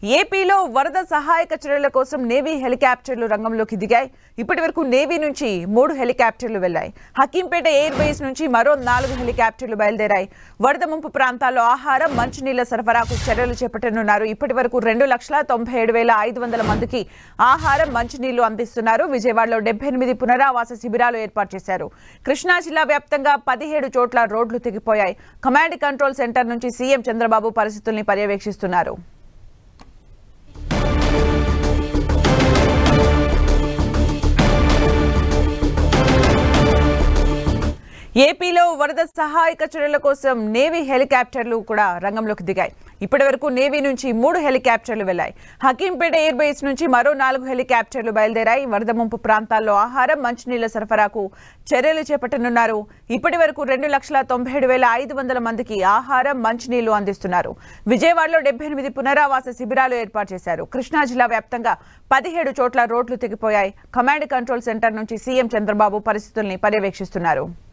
ఏపీలో వరద సహాయక చర్యల కోసం నేవీ హెలికాప్టర్లు రంగంలోకి దిగాయి ఇప్పటి వరకు నేవీ నుంచి మూడు హెలికాప్టర్లు వెళ్లాయి హకీంపేట ఎయిర్ బేస్ నుంచి మరో నాలుగు హెలికాప్టర్లు బయలుదేరాయి వరద ముంపు ప్రాంతాల్లో ఆహారం మంచినీళ్ల సరఫరాకు చర్యలు చేపట్టనున్నారు ఇప్పటి వరకు రెండు లక్షల తొంభై ఏడు వేల ఐదు వందల మందికి ఆహారం మంచినీళ్లు అందిస్తున్నారు విజయవాడలో డెబ్బై ఎనిమిది పునరావాస శిబిరాలు ఏర్పాటు చేశారు కృష్ణా జిల్లా వ్యాప్తంగా పదిహేడు చోట్ల రోడ్లు తెగిపోయాయి కమాండ్ కంట్రోల్ సెంటర్ నుంచి సీఎం చంద్రబాబు పరిస్థితుల్ని పర్యవేక్షిస్తున్నారు ఏపీలో వరద సహాయక చర్యల కోసం నేవీ హెలికాప్టర్లు కూడా రంగంలోకి దిగాయి ఇప్పటి వరకు నేవీ నుంచి మూడు హెలికాప్టర్లు వెళ్లాయి హకీంపేట ఎయిర్ బేస్ నుంచి మరో నాలుగు హెలికాప్టర్లు బయలుదేరాయి వరద ముంపు ప్రాంతాల్లో ఆహారం మంచినీళ్ల సరఫరాకు చర్యలు చేపట్టనున్నారు ఇప్పటి వరకు రెండు లక్షల తొంభై ఏడు వేల ఐదు వందల మందికి ఆహారం మంచినీళ్లు అందిస్తున్నారు విజయవాడలో డెబ్బై ఎనిమిది పునరావాస శిబిరాలు ఏర్పాటు చేశారు కృష్ణా జిల్లా వ్యాప్తంగా పదిహేడు చోట్ల రోడ్లు తెగిపోయాయి కమాండ్ కంట్రోల్ సెంటర్ నుంచి సీఎం చంద్రబాబు పరిస్థితుల్ని పర్యవేక్షిస్తున్నారు